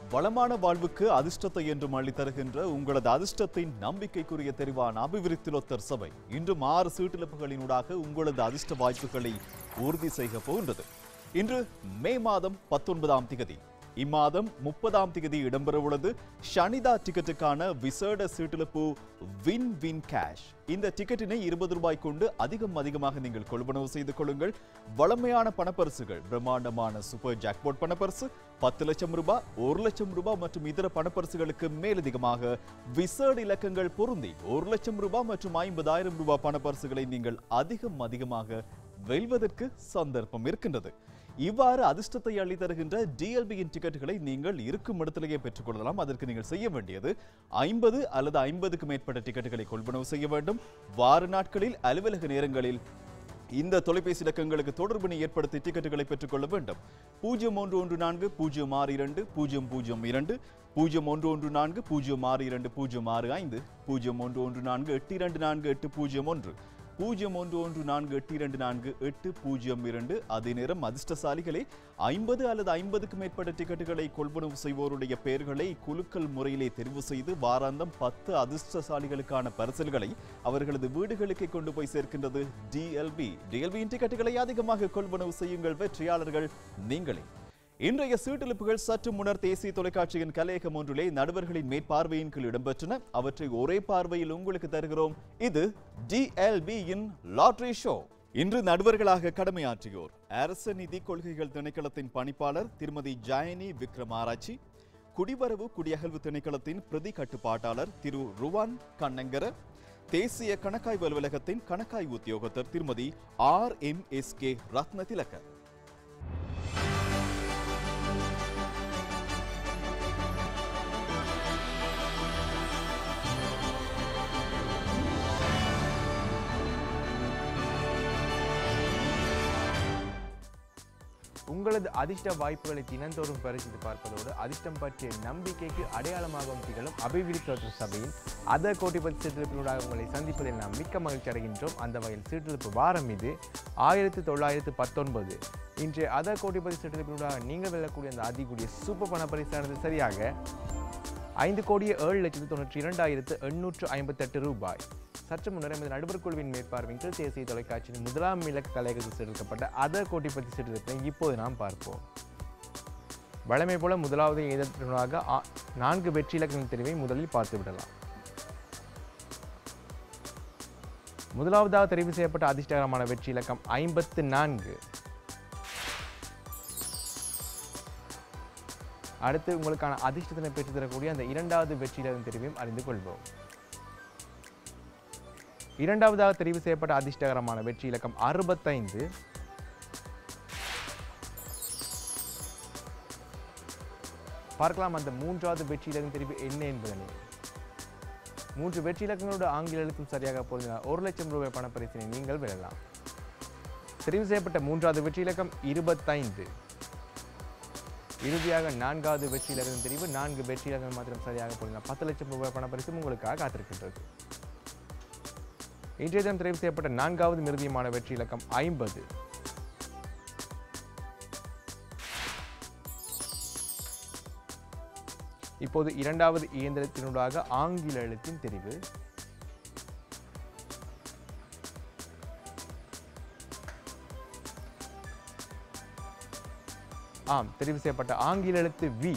வளமான வாழ்வுக்கு அதிர்ஷ்டத்தை என்றும் அள்ளி தருகின்ற உங்களது அதிர்ஷ்டத்தின் நம்பிக்கைக்குரிய தெரிவான அபிவிருத்திலொத்தர் சபை இன்றும் ஆறு சீட்டிழப்புகளினூடாக உங்களது அதிர்ஷ்ட வாய்ப்புகளை உறுதி செய்ய போகின்றது இன்று மே மாதம் பத்தொன்பதாம் திகதி இம்மாதம் முப்பதாம் தேதி இடம்பெறவுள்ளது ஷனிதா டிக்கெட்டுக்கான விசேட சீட்டிழப்பு வின் வின் கேஷ் இந்த டிக்கெட்டினை இருபது ரூபாய் கொண்டு அதிகம் அதிகமாக நீங்கள் கொள்வனவு செய்து கொள்ளுங்கள் வளமையான பணப்பரிசுகள் பிரம்மாண்டமான சூப்பர் ஜாக்பாட் பணப்பரிசு பத்து லட்சம் ரூபாய் ஒரு லட்சம் ரூபாய் மற்றும் இதர பணப்பரிசுகளுக்கு மேலதிகமாக விசேட இலக்கங்கள் பொருந்தி ஒரு லட்சம் ரூபாய் மற்றும் ஐம்பதாயிரம் ரூபாய் பணப்பரிசுகளை நீங்கள் அதிகம் அதிகமாக வெல்வதற்கு சந்தர்ப்பம் இருக்கின்றது இவ்வாறு அதிர்ஷ்டத்தை அள்ளி தருகின்ற டிஎல்பியின் டிக்கெட்டுகளை நீங்கள் இருக்கும் இடத்திலேயே பெற்றுக்கொள்ளலாம் அதற்கு நீங்கள் செய்ய வேண்டியது ஐம்பது அல்லது ஐம்பதுக்கு மேற்பட்ட டிக்கெட்டுகளை கொள்வனவு செய்ய வேண்டும் வார நாட்களில் அலுவலக நேரங்களில் இந்த தொலைபேசி இலக்கங்களுக்கு தொடர்பினை ஏற்படுத்தி டிக்கெட்டுகளை பெற்றுக்கொள்ள வேண்டும் பூஜ்ஜியம் ஒன்று ஒன்று நான்கு பூஜ்ஜியம் ஆறு இரண்டு பூஜ்ஜியம் பூஜ்ஜியம் இரண்டு பூஜ்ஜியம் ஒன்று ஒன்று நான்கு பூஜ்ஜியம் ஆறு இரண்டு பூஜ்ஜியம் ஆறு ஐந்து பூஜ்ஜியம் ஒன்று ஒன்று நான்கு எட்டு இரண்டு நான்கு எட்டு பூஜ்ஜியம் ஒன்று பூஜ்ஜியம் ஒன்று ஒன்று நான்கு எட்டு இரண்டு நான்கு எட்டு பூஜ்ஜியம் இரண்டு அதே நேரம் அதிர்ஷ்டசாலிகளே ஐம்பது அல்லது ஐம்பதுக்கு மேற்பட்ட டிக்கெட்டுகளை கொள்வனவு செய்வோருடைய பெயர்களை குலுக்கல் முறையிலே தெரிவு செய்து வாராந்தம் பத்து அதிர்ஷ்டசாலிகளுக்கான பரிசல்களை அவர்களது வீடுகளுக்கே கொண்டு போய் சேர்க்கின்றது டிஎல்பி டிஎல்பியின் டிக்கெட்டுகளை அதிகமாக கொள்வனவு செய்யுங்கள் வெற்றியாளர்கள் நீங்களே இன்றைய சீட்டெழுப்புகள் சற்று முன்னர் தேசிய தொலைக்காட்சியின் கலையகம் ஒன்றிலே நடுவர்களின் மேற்பார்வையின் கீழ் இடம்பெற்றன அவற்றை ஒரே பார்வையில் உங்களுக்கு தருகிறோம் இது டிஎல்பியின் லாட்ரி ஷோ இன்று நடுவர்களாக கடமையாற்றியோர் அரச நிதி கொள்கைகள் திணைக்களத்தின் பணிப்பாளர் திருமதி ஜாயனி விக்ரமாராய்ச்சி குடிவரவு குடியகல்வு திணைக்களத்தின் பிரதி கட்டுப்பாட்டாளர் திரு ருவான் கண்ணங்கர தேசிய கணக்காய்வு அலுவலகத்தின் கணக்காய்வு உத்தியோகத்தர் திருமதி R M S K Ratna Thilakar உங்களது அதிர்ஷ்ட வாய்ப்புகளை தினந்தோறும் பரிசித்து பார்ப்பதோடு அதிர்ஷ்டம் பற்றிய நம்பிக்கைக்கு அடையாளமாகவும் திகழும் அபிவிருத்தி சபையின் அத கோட்டிபதி சீட்டெழுப்பினூடாக உங்களை சந்திப்பதில் நாம் மிக்க மகிழ்ச்சி அடைகின்றோம் அந்த வகையில் சீட்டெழுப்பு வாரம் இது ஆயிரத்தி தொள்ளாயிரத்து பத்தொன்பது இன்றைய அத கோட்டிபதி சீட்டெழுப்பினூடாக நீங்கள் வெல்லக்கூடிய அந்த அதிகூடிய சூப்பர் பண பரிசானது சரியாக ஐந்து கோடியே ஏழு லட்சத்து தொண்ணூற்றி இரண்டாயிரத்து எண்ணூற்று ஐம்பத்தெட்டு ரூபாய் சற்று முன்னர் எமது நடுவர் குழுவின் மேற்பார்வையின் கீழ் தேசிய தொலைக்காட்சியின் முதலாம் இலக்க கலையகத்தில் செலுத்தப்பட்ட அதர் கோட்டிப்பத்தி சிறுத்தை இப்போது நாம் பார்ப்போம் வழமை போல முதலாவது எதிர்ப்பாக நான்கு வெற்றி இலக்கங்களின் தெரிவை முதலில் பார்த்து விடலாம் முதலாவதாக தெரிவு செய்யப்பட்ட அதிர்ஷ்டகரமான வெற்றி இலக்கம் ஐம்பத்து நான்கு அடுத்து உங்களுக்கான அதிர்ஷ்டத்தினை பெற்றுத் தரக்கூடிய அந்த இரண்டாவது வெற்றியிலிருந்து தெரிவையும் அறிந்து கொள்வோம் இரண்டாவதாக தெரிவு செய்யப்பட்ட அதிர்ஷ்டகரமான வெற்றி இலக்கம் அறுபத்தைந்து பார்க்கலாம் அந்த மூன்றாவது வெற்றி இலக்கம் தெரிவு என்ன என்பதனை மூன்று வெற்றி இலக்கங்களோடு ஆங்கில எழுத்தும் சரியாக பொருந்தினால் ஒரு லட்சம் ரூபாய் பணப்பரிசினை நீங்கள் வெல்லலாம் தெரிவு செய்யப்பட்ட மூன்றாவது வெற்றி இலக்கம் இருபத்தைந்து இறுதியாக நான்காவது வெற்றி இலக்கம் தெரிவு நான்கு வெற்றி இலக்கங்கள் மாத்திரம் சரியாக பொருந்தினால் பத்து லட்சம் ரூபாய் பணப்பரிசு உங்களுக்காக காத்திருக்கின்றது இன்றைய தினம் தெரிவு செய்யப்பட்ட நான்காவது மிருதியமான வெற்றி இலக்கம் ஐம்பது இப்போது இரண்டாவது இயந்திரத்தினூடாக ஆங்கில எழுத்தின் தெரிவு ஆம் தெரிவு செய்யப்பட்ட ஆங்கில எழுத்து வி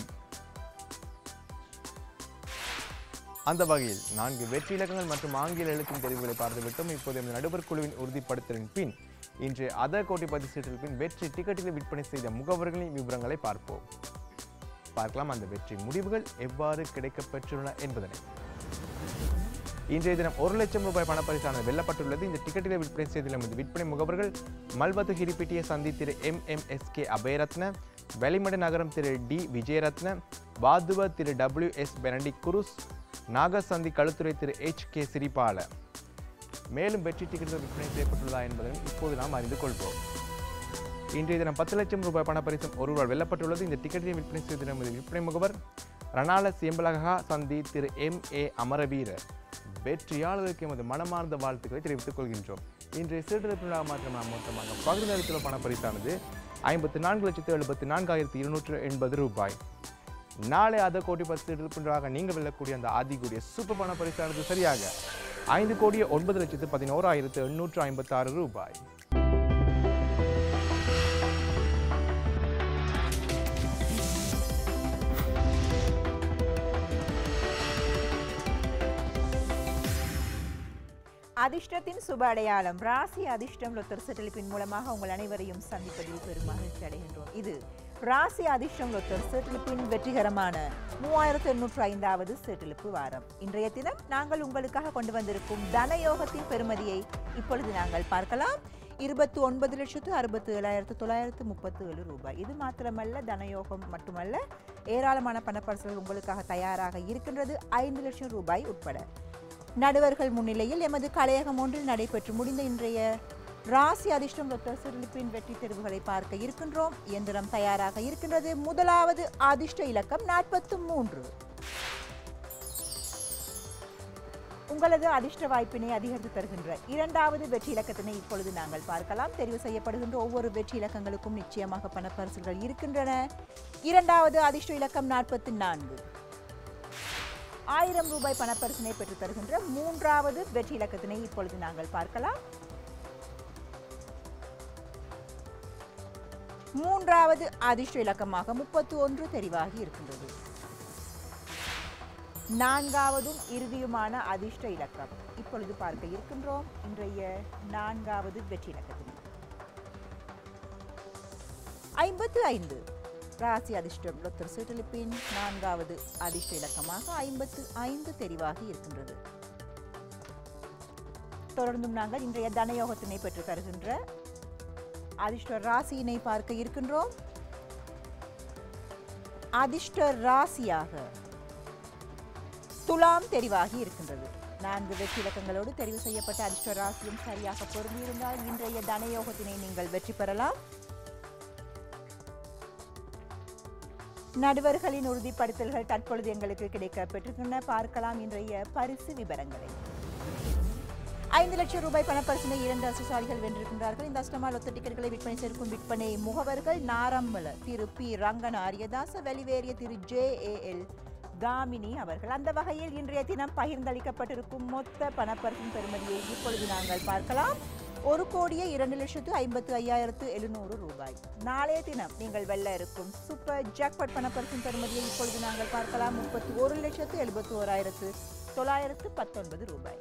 அந்த வகையில் நான்கு வெற்றி இலக்கங்கள் மற்றும் ஆங்கில எழுத்தின் தெரிவுகளை பார்த்துவிட்டோம் இப்போது இந்த நடுவர் குழுவின் உறுதிப்படுத்தலின் பின் இன்று அதர் கோட்டி பதி சீட்டில் பின் வெற்றி டிக்கெட்டுகளை விற்பனை செய்த முகவர்களின் விவரங்களை பார்ப்போம் பார்க்கலாம் அந்த வெற்றி முடிவுகள் எவ்வாறு கிடைக்கப்பெற்றுள்ளன என்பதனை இன்றைய தினம் ஒரு லட்சம் ரூபாய் பணப்பரிசானது வெல்லப்பட்டுள்ளது இந்த டிக்கெட்டுகளை விற்பனை செய்துள்ள எமது விற்பனை முகவர்கள் மல்வத்து ஹிரிப்பிட்டிய சந்தி திரு M M S K Abayaratne Welimada நகரம் திரு டி விஜயரத்ன வாதுவ திரு டபிள்யூ எஸ் பெனடி குருஸ் நாகசந்தி களுத்துறை திரு எச் கே சிரிபால மேலும் வெற்றி டிக்கெட்டுகள் விற்பனை செய்யப்பட்டுள்ளதா என்பதையும் இப்போது நாம் அறிந்து கொள்வோம் இன்றைய தினம் பத்து லட்சம் ரூபாய் பணப்பரிசும் ஒருவர் வெல்லப்பட்டுள்ளது இந்த டிக்கெட்டை விற்பனை செய்த நமது விற்பனை முகவர் ரணால சேம்பலகா சந்தி திரு எம் ஏ அமரவீர வெற்றியாளருக்கு எமது மனமார்ந்த வாழ்த்துக்களை தெரிவித்துக் கொள்கின்றோம் இன்றைய சீர்திருத்தமாக மாற்றம் நாம் மொத்தமாக பகுதி நேரத்தில் பணப்பரிசானது ஐம்பத்தி நான்கு லட்சத்து எழுபத்தி நான்காயிரத்தி இருநூற்று எண்பது ரூபாய் நாளை அதை கோடி பத்து இருப்பின்றாக நீங்கள் வெல்லக்கூடிய அந்த ஆதிக்குரிய சூப்பர் பண பரிசானது சரியாக ஐந்து கோடியே ஒன்பது லட்சத்து பதினோராயிரத்து எண்ணூற்று ஐம்பத்தாறு ரூபாய் அதிர்ஷ்டத்தின் சுப அடையாளம் ராசி அதிர்ஷ்டம் லொத்தர் செட்டிலிப்பின் மூலமாக உங்கள் அனைவரையும் சந்திப்பதில் பெரும் மகிழ்ச்சி அடைகின்றோம் இது ராசி அதிர்ஷ்டம் லொத்தர் செட்டிலிப்பின் வெற்றிகரமான மூவாயிரத்து எண்ணூற்று ஐந்தாவது செட்டிலிப்பு வாரம் இன்றைய தினம் நாங்கள் உங்களுக்காக கொண்டு வந்திருக்கும் தனயோகத்தின் பெருமதியை இப்பொழுது நாங்கள் பார்க்கலாம் இருபத்தி ஒன்பது லட்சத்து அறுபத்தி ஏழாயிரத்து தொள்ளாயிரத்து முப்பத்து ஏழு ரூபாய் இது மாத்திரமல்ல தனயோகம் மட்டுமல்ல ஏராளமான பணப்பரிசுகள் உங்களுக்காக தயாராக இருக்கின்றது ஐந்து லட்சம் ரூபாய் உட்பட நடுவர்கள் முன்னிலையில் எமது கலையகம் ஒன்றில் நடைபெற்று முடிந்த இன்றைய ராசி அதிர்ஷ்டம் டாக்டர் சிறுலிப்பின் வெற்றி தேர்வுகளை பார்க்க இருக்கின்றோம் இயந்திரம் தயாராக இருக்கின்றது முதலாவது அதிர்ஷ்ட இலக்கம் நாற்பத்து மூன்று உங்களது அதிர்ஷ்ட வாய்ப்பினை அதிகரித்து தருகின்ற இரண்டாவது வெற்றி இலக்கத்தினை இப்பொழுது நாங்கள் பார்க்கலாம் தெரிவு செய்யப்படுகின்ற ஒவ்வொரு வெற்றி இலக்கங்களுக்கும் நிச்சயமாக பணப்பரிசுகள் இருக்கின்றன இரண்டாவது அதிர்ஷ்ட இலக்கம் நாற்பத்தி நான்கு ஆயிரம் ரூபாய் பணப்பரிசினை பெற்றுத் தருகின்ற மூன்றாவது வெற்றி இலக்கத்தினை இப்பொழுது நாங்கள் பார்க்கலாம் மூன்றாவது அதிர்ஷ்ட இலக்கமாக முப்பத்தி ஒன்று தெரிவாகி இருக்கின்றது நான்காவதும் இறுதியுமான அதிர்ஷ்ட இலக்கம் இப்பொழுது பார்க்க இருக்கின்றோம் இன்றைய நான்காவது வெற்றி இலக்கத்தினை ஐம்பத்து ஐந்து ராசி அதிர்ஷ்டம் லொத்தர் சீட்டலிப்பின் நான்காவது அதிர்ஷ்ட இலக்கமாக ஐம்பத்து ஐந்து தெரிவாகி இருக்கின்றது தொடர்ந்தும் நாங்கள் இன்றைய தனயோகத்தினை பெற்று தருகின்ற அதிர்ஷ்ட ராசியினை பார்க்க இருக்கின்றோம் அதிர்ஷ்ட ராசியாக துலாம் தெரிவாகி இருக்கின்றது நான்கு வெற்றி இலக்கங்களோடு தெரிவு செய்யப்பட்ட அதிர்ஷ்ட ராசியும் சரியாக பொருந்தியிருந்தால் இன்றைய தனயோகத்தினை நீங்கள் வெற்றி பெறலாம் நடுவர்களின் உறுதிப்படுத்தல்கள் தற்பொழுது எங்களுக்கு கிடைக்க பெற்றிருக்கின்றன பார்க்கலாம் இன்றைய பரிசு விவரங்களை ஐந்து லட்சம் ரூபாய் பணப்பரிசினை இரண்டு அசுசாரிகள் வென்றிருக்கின்றார்கள் இந்த அஷ்டமா லொத்த டிக்கெட்டுகளை விற்பனை செய்யும் விற்பனை முகவர்கள் நாரம்பல திரு பி ரங்கன் ஆரியதாச வெளிவேறிய திரு ஜே ஏ எல் காமினி அவர்கள் அந்த வகையில் இன்றைய தினம் பகிர்ந்தளிக்கப்பட்டிருக்கும் மொத்த பணப்பரிசின் பெறுமதியை இப்பொழுது நாங்கள் பார்க்கலாம் ஒரு கோடியே இரண்டு லட்சத்து ஐம்பத்து ஐயாயிரத்து எழுநூறு ரூபாய் நாளைய தினம் நீங்கள் வெல்ல இருக்கும் சூப்பர் ஜாக்பாட் பணப்பரிசின் பெறுமதியை இப்பொழுது நாங்கள் பார்க்கலாம் முப்பத்தி ஒரு லட்சத்து எழுபத்தி ஓராயிரத்து தொள்ளாயிரத்து பத்தொன்பது ரூபாய்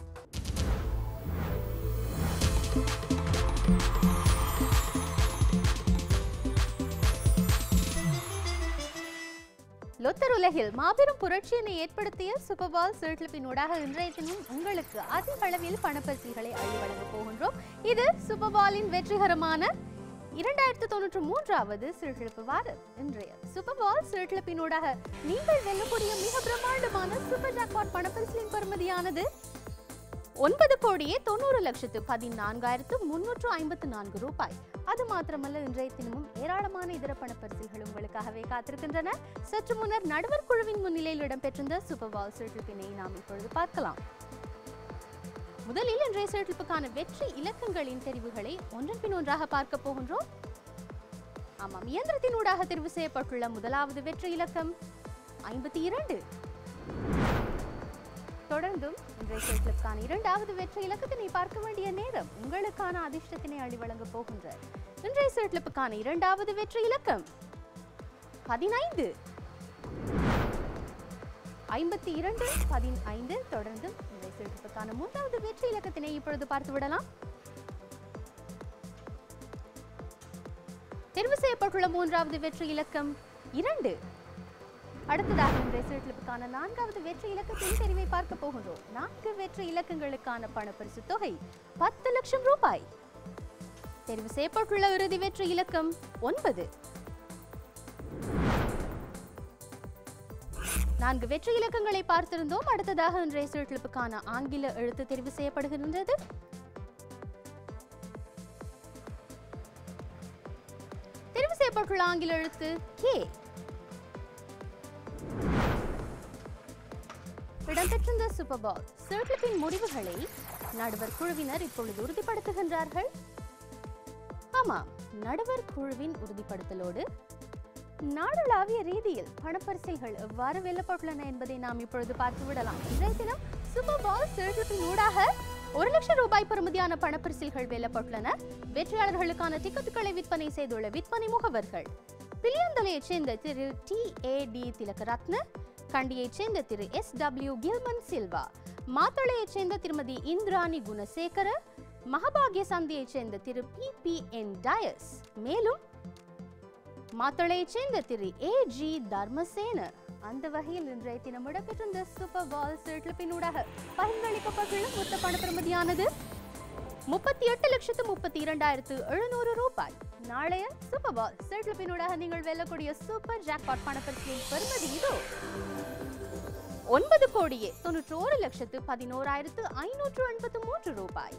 லொத்தர் உலகில் மாபெரும் புரட்சியினை ஏற்படுத்திய சூப்பர்பால் சீட்லிப்பினூடாக இன்றைய தினம் உங்களுக்கு அதிக அளவில் பணப்பரிசுகளை அள்ளி வழங்கப் போகின்றோம் இது சூப்பர்பாலின் வெற்றிகரமான இரண்டாயிரத்து தொண்ணூற்று மூன்றாவது சீட்டிழப்பு வாரம் இன்றைய சூப்பர்பால் சீட்டிழப்பினூடாக நீங்கள் வெல்லக்கூடிய மிக பிரம்மாண்டமான சூப்பர் ஜாக்பாட் பணப்பரிசிலின் பெறுமதியானது ஒன்பது கோடியே தொண்ணூறு லட்சத்து பதினான்காயிரத்து முன்னூற்று ஐம்பத்து நான்கு ரூபாய் அது மாத்திரமல்ல இன்றைய தினமும் ஏராளமான இதர பணப்பரிசுகள் உங்களுக்காகவே காத்திருக்கின்றன சற்று முன்னர் நடுவர் குழுவின் முன்னிலையில் இடம்பெற்றிருந்த சூப்பர் பால் சீட்டினை நாம் இப்பொழுது பார்க்கலாம் முதலில் இன்றைய சீட்டிப்புக்கான வெற்றி இலக்கங்களின் தெரிவுகளை ஒன்றன் பின் ஒன்றாக பார்க்க போகின்றோம் ஆமாம் இயந்திரத்தினூடாக தெரிவு செய்யப்பட்டுள்ள முதலாவது வெற்றி இலக்கம் ஐம்பத்தி இரண்டு தொடர்ந்தும் இன்றைய சைக்கிளுக்கான இரண்டாவது வெற்றி இலக்கத்தினை பார்க்க வேண்டிய நேரம் உங்களுக்கான அதிர்ஷ்டத்தினை அள்ளி வழங்கப் போகின்ற இன்றைய சைக்கிளுக்கான இரண்டாவது வெற்றி இலக்கம் பதினைந்து ஐம்பத்தி இரண்டு பதினைந்து தொடர்ந்தும் இன்றைய சைக்கிளுக்கான மூன்றாவது வெற்றி இலக்கத்தினை இப்பொழுது பார்த்து விடலாம் தெரிவு செய்யப்பட்டுள்ள மூன்றாவது வெற்றி இலக்கம் இரண்டு அடுத்ததாக இன்றைய சீட்டிலுக்கான நான்காவது வெற்றி இலக்கத்தின் தெரிவை பார்க்க போகின்றோம் நான்கு வெற்றி இலக்கங்களுக்கான பணப்பரிசு தொகை பத்து லட்சம் ரூபாய் தெரிவு செய்யப்பட்டுள்ள இறுதி வெற்றி இலக்கம் ஒன்பது நான்கு வெற்றி இலக்கங்களை பார்த்திருந்தோம் அடுத்ததாக இன்றைய சீட்டிலுக்கான ஆங்கில எழுத்து தெரிவு செய்யப்படுகின்றது தெரிவு செய்யப்பட்டுள்ள ஆங்கில எழுத்து கே இடம்பெற்றிருந்த சூப்பர் பால் சர்க்கிளின் முடிவுகளை நடுவர் குழுவினர் இப்பொழுது உறுதிப்படுத்துகின்றார்கள் ஆமாம் நடுவர் குழுவின் உறுதிப்படுத்தலோடு நாடளாவிய ரீதியில் பணப்பரிசில்கள் எவ்வாறு வெல்லப்பட்டுள்ளன என்பதை நாம் இப்பொழுது பார்த்து விடலாம் இன்றைய தினம் சூப்பர் பால் சிறுப்பின் ஊடாக ஒரு லட்சம் ரூபாய் பெறுமதியான பணப்பரிசில்கள் வெல்லப்பட்டுள்ளன வெற்றியாளர்களுக்கான டிக்கெட்டுகளை விற்பனை செய்துள்ள விற்பனை முகவர்கள் பில்லியந்தலையைச் சேர்ந்த திரு டி ஏ டி திலகரத்ன கண்டியைச் சேர்ந்த திரு எஸ் டபிள்யூ கில்மன் சில்வா மாத்தளையைச் சேர்ந்த திருமதி இந்திராணி குணசேகர மகபாகிய சந்தியைச் சேர்ந்த திரு பி பி என் டயஸ் மேலும் மாத்தளையைச் சேர்ந்த திரு ஏ ஜி தர்மசேன அந்த வகையில் இன்றைய தினம் இடம்பெற்றிருந்த சூப்பர் பால் சிறுப்பினூடாக பகிர்ந்தளிக்கப்பட்டுள்ள மொத்த பணப்பிரமதியானது முப்பத்தி எட்டு லட்சத்து முப்பத்தி இரண்டாயிரத்து எழுநூறு ரூபாய் நாளைய சூப்பர் பால் சிறுப்பினூடாக நீங்கள் வெல்லக்கூடிய சூப்பர் ஜாக்பாட் பணப்பரிசிலின் பெறுமதி இதோ ஒன்பது கோடியே தொன்னூற்றி ஒரு லட்சத்து பதினோராயிரத்து ஐநூற்று எண்பத்து மூன்று ரூபாய்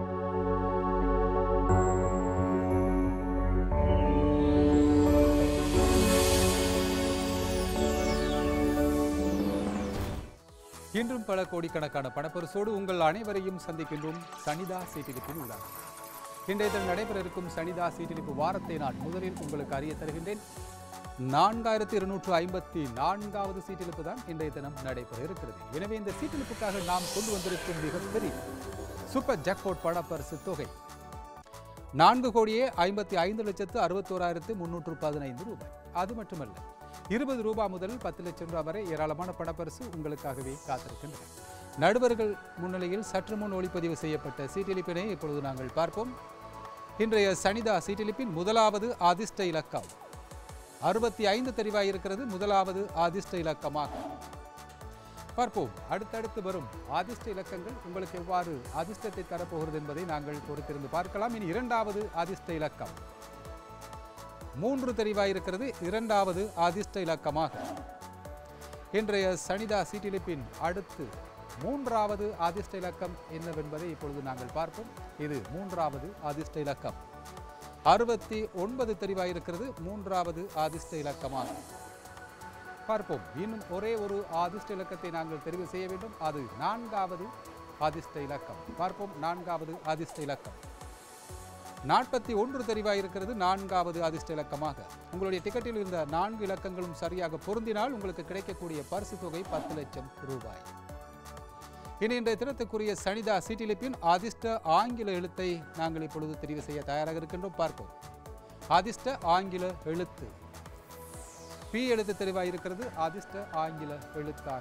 இன்றும் பல கோடிக்கணக்கான பணப்பரிசோடு உங்கள் அனைவரையும் சந்திக்கின்றோம் சனிதா சீட்டிலிப்பின் ஊடாக இன்றைய தினம் நடைபெற இருக்கும் சனிதா சீட்டிலிப்பு வாரத்தை நான் முதலில் உங்களுக்கு அறிய தருகின்றேன் நான்காயிரத்தி இருநூற்று ஐம்பத்தி நான்காவது சீட்டிலிப்பு தான் இன்றைய தினம் நடைபெற இருக்கிறது எனவே இந்த சீட்டிலிப்புக்காக நாம் கொண்டு வந்திருக்கும் மிகப்பெரிய சூப்பர் ஜாக்பாட் பணப்பரிசு தொகை நான்கு கோடியே ஐம்பத்தி ஐந்து லட்சத்து அறுபத்தோராயிரத்து முன்னூற்று பதினைந்து ரூபாய் அது மட்டுமல்ல இருபது ரூபாய் முதல் பத்து லட்சம் ரூபாய் வரை ஏராளமான பணப்பரிசு உங்களுக்காகவே காத்திருக்கின்றன நடுவர்கள் முன்னிலையில் சற்று முன் ஒளிப்பதிவு செய்யப்பட்ட சீட்டிலிப்பினை இப்பொழுது நாங்கள் பார்ப்போம் இன்றைய சனிதா சீட்டிலிப்பின் முதலாவது அதிர்ஷ்ட இலக்கம் அறுபத்தி ஐந்து தெரிவாயிருக்கிறது முதலாவது அதிர்ஷ்ட இலக்கமாக பார்ப்போம் அடுத்தடுத்து வரும் அதிர்ஷ்ட இலக்கங்கள் உங்களுக்கு எவ்வாறு அதிர்ஷ்டத்தை தரப்போகிறது என்பதை நாங்கள் பொறுத்திருந்து பார்க்கலாம் இனி இரண்டாவது அதிர்ஷ்ட இலக்கம் மூன்று தெரிவாயிருக்கிறது இரண்டாவது அதிர்ஷ்ட இலக்கமாக இன்றைய சனிதா சீட்டிலிப்பின் அடுத்து மூன்றாவது அதிர்ஷ்ட இலக்கம் என்னவென்பதை இப்பொழுது நாங்கள் பார்ப்போம் இது மூன்றாவது அதிர்ஷ்ட இலக்கம் அறுபத்தி ஒன்பது தெரிவாயிருக்கிறது மூன்றாவது அதிர்ஷ்ட இலக்கமாக பார்ப்போம் இன்னும் ஒரே ஒரு அதிர்ஷ்ட இலக்கத்தை நாங்கள் தெரிவு செய்ய வேண்டும் அது நான்காவது அதிர்ஷ்ட இலக்கம் பார்ப்போம் நான்காவது அதிர்ஷ்ட இலக்கம் நாற்பத்தி ஒன்று தெரிவாயிருக்கிறது நான்காவது அதிர்ஷ்ட இலக்கமாக உங்களுடைய டிக்கெட்டில் இருந்த நான்கு இலக்கங்களும் சரியாக பொருந்தினால் உங்களுக்கு கிடைக்கக்கூடிய பரிசு தொகை பத்து லட்சம் ரூபாய் இனி இன்றைய தினத்துக்குரிய சனிதா சீட்டிலிப்பின் அதிர்ஷ்ட ஆங்கில எழுத்தை நாங்கள் இப்பொழுது தெரிவு செய்ய தயாராக இருக்கின்றோம் பார்ப்போம் அதிர்ஷ்ட ஆங்கில எழுத்து பி எழுத்து தெரிவாயிருக்கிறது அதிர்ஷ்ட ஆங்கில எழுத்தாக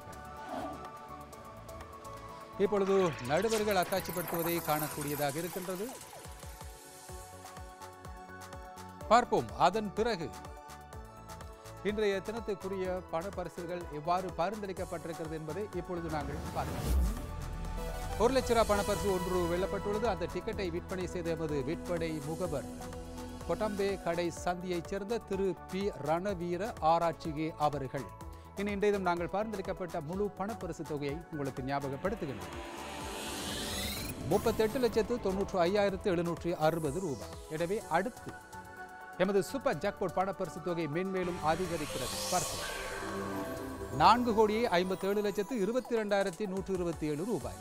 இப்பொழுது நடுவர்கள் அத்தாட்சிப்படுத்துவதை காணக்கூடியதாக இருக்கின்றது பார்ப்போம் அதன் பிறகு இன்றைய தினத்துக்குரிய பண பரிசுகள் எவ்வாறு பரிந்துரைக்கப்பட்டிருக்கிறது என்பதை இப்பொழுது நாங்கள் பார்க்கலாம் ஒரு லட்ச ரூபாய் பணப்பரிசு ஒன்று வெல்லப்பட்டுள்ளது அந்த டிக்கெட்டை விற்பனை செய்த எமது விற்பனை முகவர் கொட்டம்பே கடை சந்தியைச் சேர்ந்த திரு பி ரணவீர ஆராய்ச்சிகே அவர்கள் இனி இன்றைய தினம் நாங்கள் பரிந்துரைக்கப்பட்ட முழு பணப்பரிசு தொகையை உங்களுக்கு ஞாபகப்படுத்துகின்றோம் முப்பத்தெட்டு லட்சத்து தொன்னூற்று ஐயாயிரத்து எழுநூற்றி அறுபது ரூபாய் எனவே அடுத்து எமது சூப்பர் ஜாக்பாட் பணப்பரிசு தொகை மென்மேலும் அதிகரிக்கிறது பார்ப்போம் நான்கு கோடியே ஐம்பத்தேழு லட்சத்து இருபத்தி ரெண்டாயிரத்தி நூற்று இருபத்தி ஏழு ரூபாய்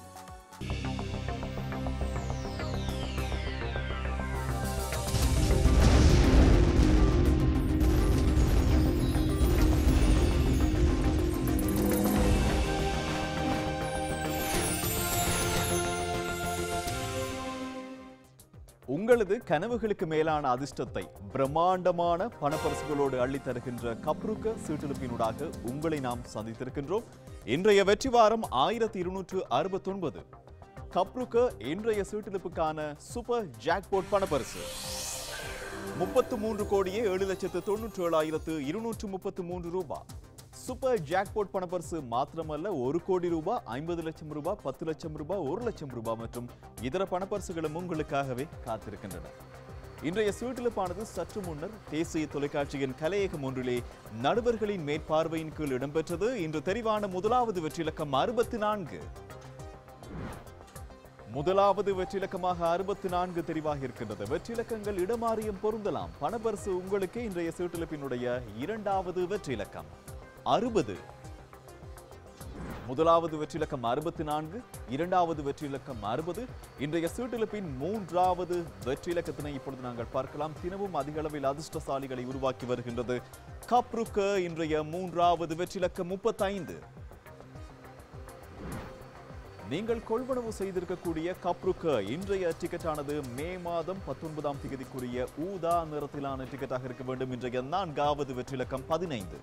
உங்களது கனவுகளுக்கு மேலான அதிர்ஷ்டத்தை பிரம்மாண்டமான பணப்பரிசுகளோடு அள்ளித் தருகின்ற கப்ருக்க சீட்டிலிப்பினூடாக உங்களை நாம் சந்தித்திருக்கின்றோம் இன்றைய வெற்றி வாரம் ஆயிரத்தி இருநூற்று அறுபத்தொன்பது கப்ருக்க இன்றைய சீட்டிலிப்புக்கான சூப்பர் ஜாக்போட் பணப்பரிசு முப்பத்து மூன்று கோடியே ஏழு லட்சத்து தொண்ணூற்று ஏழாயிரத்து இருநூற்று முப்பத்து மூன்று ரூபாய் சூப்பர் ஜாக்பாட் பணப்பரிசு மாத்திரமல்ல ஒரு கோடி ரூபாய் ஐம்பது லட்சம் ரூபாய் பத்து லட்சம் ரூபாய் ஒரு லட்சம் ரூபாய் மற்றும் இதர பணப்பரிசுகளும் உங்களுக்காகவே காத்திருக்கின்றன இன்றைய சீட்டிலிப்பானது சற்று முன்னர் தேசிய தொலைக்காட்சியின் கலையகம் ஒன்றிலே நடுவர்களின் மேற்பார்வையின் கீழ் இடம்பெற்றது இன்று தெரிவான முதலாவது வெற்றிலக்கம் அறுபத்தி நான்கு முதலாவது வெற்றிலக்கமாக அறுபத்தி நான்கு தெரிவாக இருக்கின்றது வெற்றிலக்கங்கள் இடமாறியும் பொருந்தலாம் பணப்பரிசு உங்களுக்கு இன்றைய சீட்டிலிப்பினுடைய இரண்டாவது வெற்றிலக்கம் அறுபது முதலாவது வெற்றிலக்கம் அறுபத்தி நான்கு இரண்டாவது வெற்றிலக்கம் அறுபது இன்றைய சீட்டிலிப்பின் மூன்றாவது வெற்றிலக்கத்தினை இப்பொழுது நாங்கள் பார்க்கலாம் தினமும் அதிக அளவில் அதிர்ஷ்டசாலிகளை உருவாக்கி வருகின்றது கப்ருக்க இன்றைய மூன்றாவது வெற்றிலக்கம் முப்பத்தைந்து நீங்கள் கொள்வனவு செய்திருக்கக்கூடிய கப்ருக்க இன்றைய டிக்கெட்டானது மே மாதம் பத்தொன்பதாம் தேதிக்குரிய ஊதா நிறத்திலான டிக்கெட்டாக இருக்க வேண்டும் இன்றைய நான்காவது வெற்றிலக்கம் பதினைந்து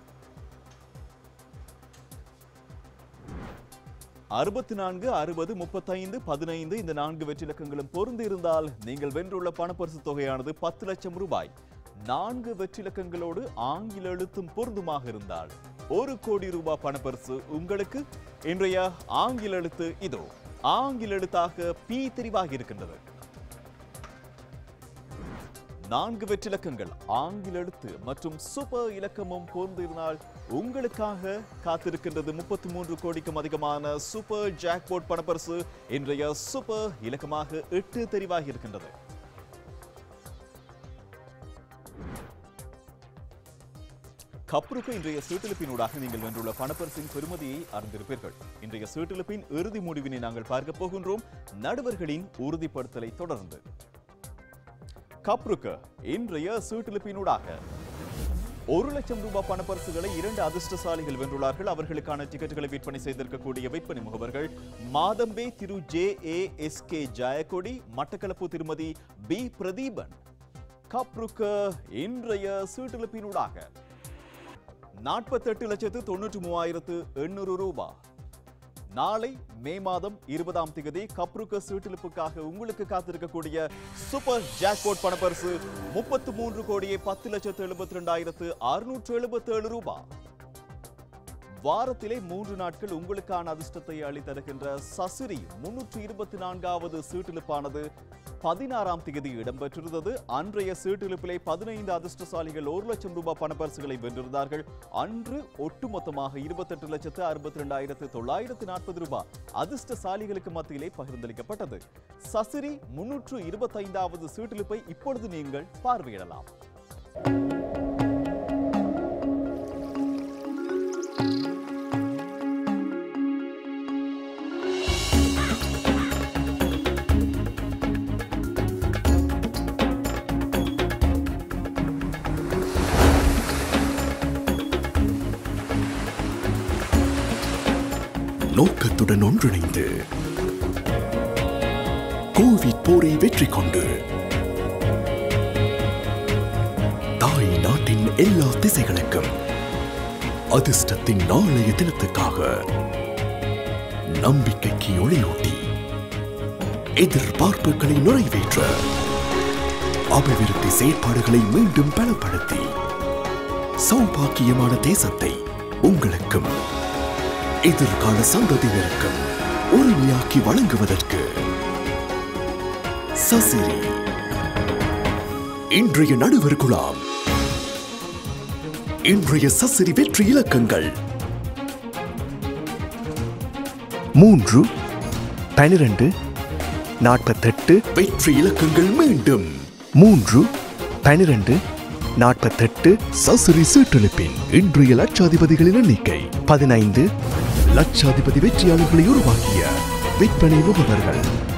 அறுபத்தி நான்கு அறுபது முப்பத்தைந்து பதினைந்து இந்த நான்கு வெற்றிலக்கங்களும் பொருந்தி இருந்தால் நீங்கள் வென்றுள்ள பணப்பரிசு தொகையானது பத்து லட்சம் ரூபாய் நான்கு வெற்றிலக்கங்களோடு ஆங்கில எழுத்தும் பொருந்துமாக இருந்தால் ஒரு கோடி ரூபாய் பணப்பரிசு உங்களுக்கு இன்றைய ஆங்கில எழுத்து இதோ ஆங்கில எழுத்தாக பி தெரிவாகி இருக்கின்றது நான்கு வெற்றிலக்கங்கள் ஆங்கில எழுத்து மற்றும் சூப்பர் இலக்கமும் பொருந்திருந்தால் உங்களுக்காக காத்திருக்கின்றது முப்பத்தி மூன்று கோடிக்கும் அதிகமான சூப்பர் ஜாக்பாட் பணப்பரிசு இன்றைய சூப்பர் இலக்கமாக எட்டு தெரிவாகி இருக்கின்றது கப்ருக்கு இன்றைய சீட்டிலிப்பினூடாக நீங்கள் வென்றுள்ள பணப்பரிசின் பெருமதியை அறிந்திருப்பீர்கள் இன்றைய சீட்டிலிப்பின் இறுதி முடிவினை நாங்கள் பார்க்க போகின்றோம் நடுவர்களின் உறுதிப்படுத்தலை தொடர்ந்து கப்ருக்கு இன்றைய சீட்டிலிப்பினூடாக ஒரு லட்சம் ரூபாய் பணப்பரிசுகளை இரண்டு அதிர்ஷ்டசாலிகள் வென்றுள்ளார்கள் அவர்களுக்கான டிக்கெட்டுகளை விற்பனை செய்திருக்கக்கூடிய விற்பனை முகவர்கள் மாதம்பே திரு J A S K Jayakody Batticaloa திருமதி பி பிரதீபன் கப்ருக்க இன்றைய சீட்டிலிப்பினூடாக நாற்பத்தெட்டு லட்சத்து தொண்ணூற்றி மூவாயிரத்து எண்ணூறு ரூபாய் நாளை மே மாதம் இருபதாம் தேதி கப்ருக்க சீட்டிலிப்புக்காக உங்களுக்கு காத்திருக்கக்கூடிய சூப்பர் ஜாக்பாட் பணப்பரிசு முப்பத்து மூன்று கோடியே பத்து லட்சத்து எழுபத்தி ரெண்டாயிரத்து அறுநூற்று எழுபத்தி ஏழு ரூபாய் வாரத்திலே மூன்று நாட்கள் உங்களுக்கான அதிர்ஷ்டத்தை அளித்தருகின்ற சசிரி முன்னூற்று இருபத்தி நான்காவது சீட்டிலிப்பானது பதினாறாம் தேதி இடம்பெற்றிருந்தது அன்றைய சீட்டிலிப்பிலே பதினைந்து அதிர்ஷ்டசாலிகள் ஒரு லட்சம் ரூபாய் பணப்பரிசுகளை வென்றிருந்தார்கள் அன்று ஒட்டுமொத்தமாக இருபத்தெட்டு லட்சத்து அறுபத்தி ரெண்டாயிரத்து தொள்ளாயிரத்து நாற்பது ரூபாய் அதிர்ஷ்டசாலிகளுக்கு மத்தியிலே பகிர்ந்தளிக்கப்பட்டது சசிரி முன்னூற்று இருபத்தைந்தாவது சீட்டிலிப்பை இப்பொழுது நீங்கள் பார்வையிடலாம் நோக்கத்துடன் ஒன்றிணைந்து கோவிட் போரை வெற்றி கொண்டு தாய் நாட்டின் எல்லா திசைகளுக்கும் அதிர்ஷ்டத்தின் நாளைய தினத்துக்காக நம்பிக்கைக்கு ஒளியூட்டி எதிர்பார்ப்புகளை நிறைவேற்ற அபிவிருத்தி செயற்பாடுகளை மீண்டும் பலப்படுத்தி சௌபாக்கியமான தேசத்தை உங்களுக்கும் எதிர்கால சந்ததியினருக்கும் உரிமையாக்கி வழங்குவதற்கு சசிரி இன்றைய நடுவர் குழாம் இன்றைய சசிரி வெற்றி இலக்கங்கள் மூன்று பனிரெண்டு நாற்பத்தெட்டு வெற்றி இலக்கங்கள் மீண்டும் மூன்று பனிரெண்டு நாற்பத்தெட்டு சசிரி சீட்டெழுப்பின் இன்றைய லட்சாதிபதிகளின் எண்ணிக்கை பதினைந்து லட்சாதிபதி வெற்றியாளர்களை உருவாக்கிய விற்பனை முகவர்கள்